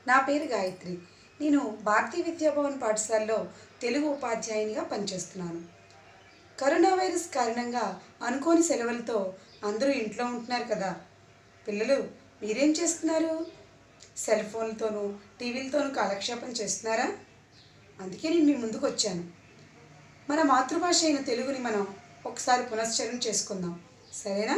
నా పేరు గాయత్రి నేను భారతీయ విద్యాభవన్ పాఠశాలలో తెలుగు ఉపాధ్యాయునిగా పనిచేస్తున్నాను కరోనా వైరస్ కారణంగా అనుకోని సెలవులతో అందరూ ఇంట్లో ఉంటున్నారు కదా పిల్లలు మీరేం చేస్తున్నారు సెల్ ఫోన్లతోనూ టీవీలతోనూ కాలక్షేపం చేస్తున్నారా అందుకే నేను మీ ముందుకు వచ్చాను మన మాతృభాష అయిన తెలుగుని మనం ఒకసారి పునశ్చరణ చేసుకుందాం సరేనా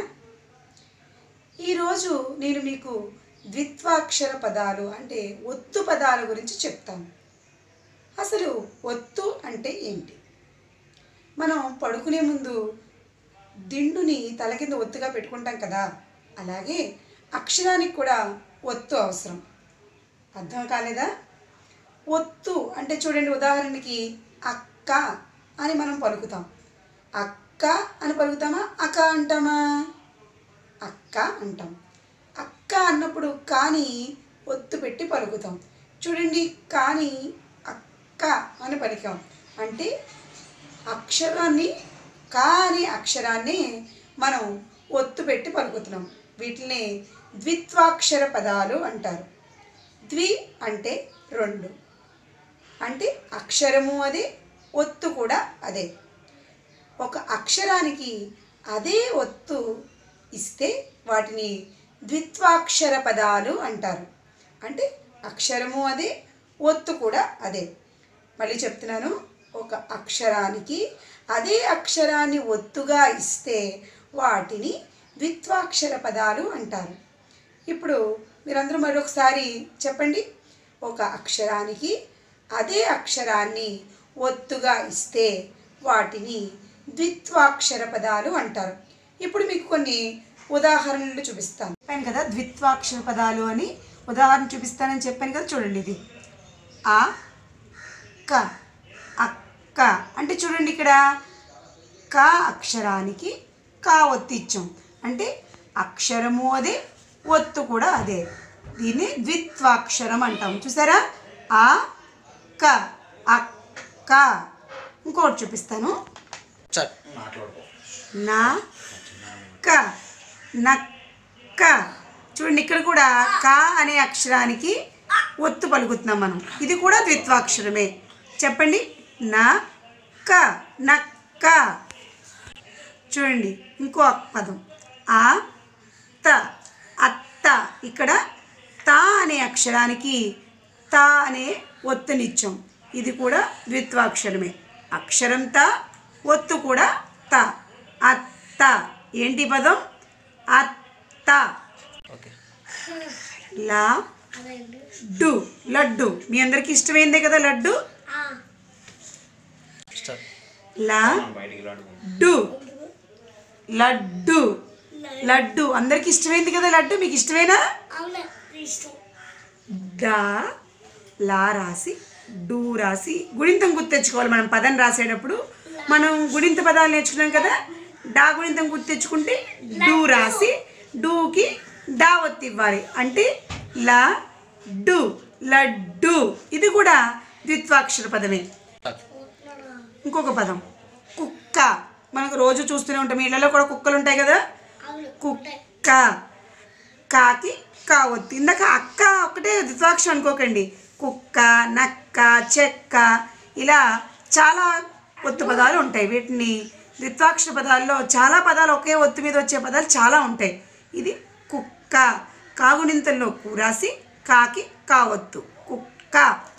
ఈరోజు నేను మీకు ద్విత్వాక్షర పదాలు అంటే ఒత్తు పదాల గురించి చెప్తాను అసలు ఒత్తు అంటే ఏంటి మనం పడుకునే ముందు దిండుని తల కింద ఒత్తుగా పెట్టుకుంటాం కదా అలాగే అక్షరానికి కూడా ఒత్తు అవసరం అర్థం కాలేదా ఒత్తు అంటే చూడండి ఉదాహరణకి అక్క అని మనం పలుకుతాం అక్క అని పలుకుతామా అక్క అంటామా అక్క అంటాం అక్క అన్నప్పుడు కానీ ఒత్తు పెట్టి పలుకుతాం చూడండి కానీ అక్క అని పలికాం అంటే అక్షరాన్ని కా అనే అక్షరాన్ని మనం ఒత్తు పెట్టి పలుకుతున్నాం వీటిని ద్విత్వాక్షర పదాలు అంటారు ద్వి అంటే రెండు అంటే అక్షరము అదే ఒత్తు కూడా అదే ఒక అక్షరానికి అదే ఒత్తు ఇస్తే వాటిని ద్విత్వాక్షర పదాలు అంటారు అంటే అక్షరము అదే ఒత్తు కూడా అదే మళ్ళీ చెప్తున్నాను ఒక అక్షరానికి అదే అక్షరాన్ని ఒత్తుగా ఇస్తే వాటిని ద్విత్వాక్షర పదాలు అంటారు ఇప్పుడు మీరందరూ మరొకసారి చెప్పండి ఒక అక్షరానికి అదే అక్షరాన్ని ఒత్తుగా ఇస్తే వాటిని ద్విత్వాక్షర పదాలు అంటారు ఇప్పుడు మీకు కొన్ని ఉదాహరణలు చూపిస్తాను చెప్పాను కదా ద్విత్వాక్షర పదాలు అని ఉదాహరణ చూపిస్తానని చెప్పాను కదా చూడండి ఇది ఆ క అక్క అంటే చూడండి ఇక్కడ క అక్షరానికి కా ఒత్తి ఇచ్చాం అంటే అక్షరము అదే ఒత్తు కూడా అదే దీన్ని ద్విత్వాక్షరం అంటాం చూసారా ఆ క అక్క ఇంకోటి చూపిస్తాను సార్ నా క నక్క చూడండి ఇక్కడ కూడా క అనే అక్షరానికి ఒత్తు పలుకుతున్నాం మనం ఇది కూడా ద్విత్వాక్షరమే చెప్పండి నా క నక్క చూడండి ఇంకో పదం ఆ త అత్త ఇక్కడ తా అనే అక్షరానికి తా అనే ఒత్తునిచ్చాం ఇది కూడా ద్విత్వాక్షరమే అక్షరం త ఒత్తు కూడా త అత్త ఏంటి పదం అత్త ఓకే లా డు లడ్డు మీ అందరికి ఇష్టమైందే కదా లడ్డు స్టార్ లా డు లడ్డు లడ్డు అందరికి ఇష్టమైంది కదా లడ్డు మీకు ఇష్టమేనా డా లా రాసి డు రాసి గుణింతం గుర్తు తెచ్చుకోవాలి మనం పదం రాసేటప్పుడు మనం గుణింత పదాలు నేర్చుకున్నాం కదా డా గుణింతం గుర్తు తెచ్చుకుంటే డు రాసి డూకి డా ఒత్తి ఇవ్వాలి అంటే లా డు లడ్డు ఇది కూడా ద్విత్వాక్షర పదమే ఇంకొక పదం కుక్క మనకు రోజు చూస్తూనే ఉంటాం ఇళ్ళలో కూడా కుక్కలు ఉంటాయి కదా కుక్క కాకి కావద్దు ఇందాక అక్క ఒకటే ద్విత్వాక్షరం అనుకోకండి కుక్క నక్క చెక్క ఇలా చాలా ఒత్తు పదాలు ఉంటాయి వీటిని ద్విత్వాక్షర పదాల్లో చాలా పదాలు ఒకే ఒత్తు మీద వచ్చే పదాలు చాలా ఉంటాయి ఇది కుక్క కాగునింతల్లో కూరాసి కాకి కావద్దు కుక్క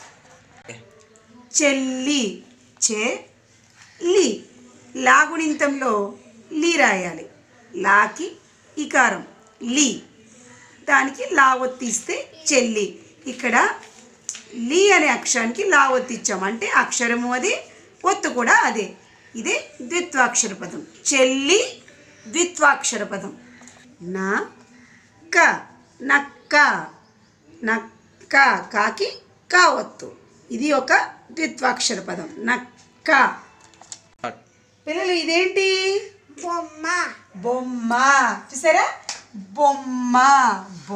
చెల్లి చే లి లాగుణింతంలో లీ రాయాలి లాకి ఇకారం లీ దానికి లా ఒత్తి ఇస్తే చెల్లి ఇక్కడ లీ అనే అక్షరానికి లా ఒత్తి ఇచ్చాం అంటే అక్షరము అదే ఒత్తు కూడా అదే ఇదే ద్విత్వాక్షర పదం చెల్లి ద్విత్వాక్షర పదం నా క నక్క నక్క కాకి కావత్తు ఇది ఒక ద్విత్వాక్షర పదం నక్క పిల్లలు ఇదేంటి బొమ్మ బొమ్మ చూసారా బొమ్మ బో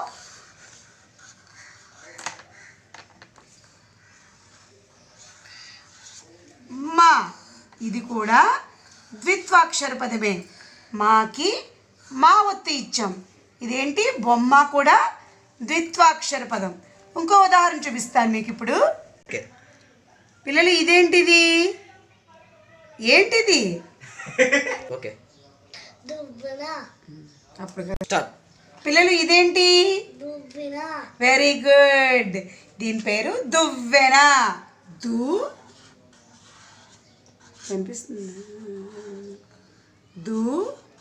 మా ఇది కూడా ద్విత్వాక్షర పదమే మాకి మా ఒత్తి ఇచ్చాం ఇదేంటి బొమ్మ కూడా ద్విత్వాక్షర పదం ఇంకో ఉదాహరణ చూపిస్తాను మీకు ఇప్పుడు ఓకే పిల్లలు ఇదేంటిది ఏంటిది ఓకే దువ్వెన అప్పుడు స్టార్ట్ పిల్లలు ఇదేంటి దువ్వెన వెరీ గుడ్ దీని పేరు దువ్వెన దు కనిపిస్తుంది దు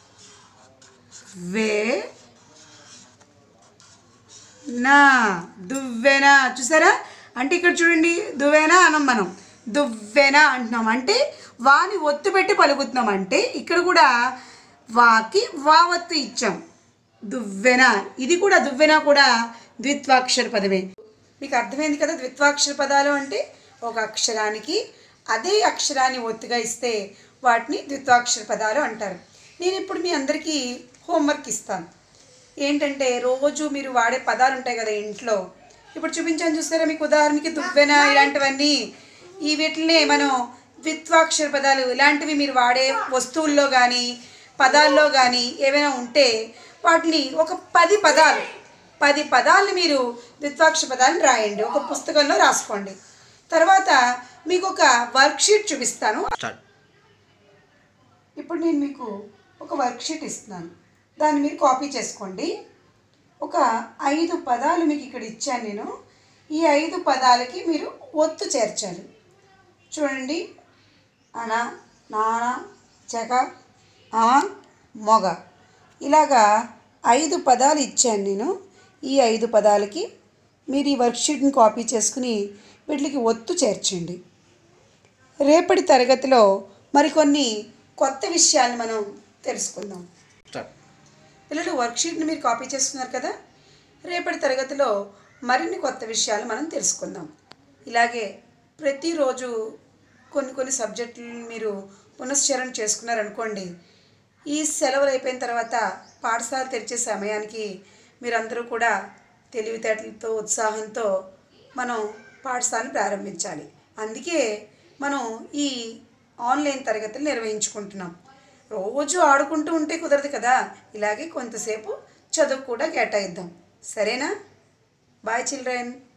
వే నా దువ్వెన చూసారా అంటే ఇక్కడ చూడండి దువ్వెన అనం మనం దువ్వెన అంటున్నాం అంటే వాని ఒత్తు పెట్టి పలుకుతున్నాం అంటే ఇక్కడ కూడా వాకి వావత్తు ఇచ్చాం దువ్వెన ఇది కూడా దువ్వెన కూడా ద్విత్వాక్షర పదమే మీకు అర్థమైంది కదా ద్విత్వాక్షర పదాలు అంటే ఒక అక్షరానికి అదే అక్షరాన్ని ఒత్తుగా ఇస్తే వాటిని ద్విత్వాక్షర పదాలు అంటారు నేను ఇప్పుడు మీ అందరికీ హోంవర్క్ ఇస్తాను ఏంటంటే రోజు మీరు వాడే పదాలు ఉంటాయి కదా ఇంట్లో ఇప్పుడు చూపించాను చూస్తారా మీకు ఉదాహరణకి దువ్వెన ఇలాంటివన్నీ ఈ వీటినే మనం ద్విత్వాక్షర పదాలు ఇలాంటివి మీరు వాడే వస్తువుల్లో కానీ పదాల్లో కానీ ఏవైనా ఉంటే వాటిని ఒక పది పదాలు పది పదాలను మీరు ద్విత్వాక్షర పదాలను రాయండి ఒక పుస్తకంలో రాసుకోండి తర్వాత మీకు ఒక వర్క్షీట్ చూపిస్తాను స్టార్ట్ ఇప్పుడు నేను మీకు ఒక వర్క్షీట్ ఇస్తున్నాను దాన్ని మీరు కాపీ చేసుకోండి ఒక ఐదు పదాలు మీకు ఇక్కడ ఇచ్చాను నేను ఈ ఐదు పదాలకి మీరు ఒత్తు చేర్చాలి చూడండి అన నాన చెక అమ మొగ ఇలాగా ఐదు పదాలు ఇచ్చాను నేను ఈ ఐదు పదాలకి మీరు ఈ వర్క్షీట్ని కాపీ చేసుకుని వీటికి ఒత్తు చేర్చండి రేపటి తరగతిలో మరికొన్ని కొత్త విషయాలు మనం తెలుసుకుందాం స్టార్ట్ పిల్లలు వర్క్షీట్ని మీరు కాపీ చేసుకున్నారు కదా రేపటి తరగతిలో మరిన్ని కొత్త విషయాలు మనం తెలుసుకుందాం ఇలాగే ప్రతిరోజు కొన్ని కొన్ని సబ్జెక్టులను మీరు పునశ్చరణ చేసుకున్నారనుకోండి ఈ సెలవులు అయిపోయిన తర్వాత పాఠశాల తెరిచే సమయానికి మీరందరూ కూడా తెలివితేటలతో ఉత్సాహంతో మనం పాఠశాలను ప్రారంభించాలి అందుకే మనం ఈ ఆన్లైన్ తరగతులు నిర్వహించుకుంటున్నాం రోజు ఆడుకుంటూ ఉంటే కుదరదు కదా ఇలాగే కొంతసేపు చదువు కూడా కేటాయిద్దాం సరేనా బాయ్ చిల్డ్రన్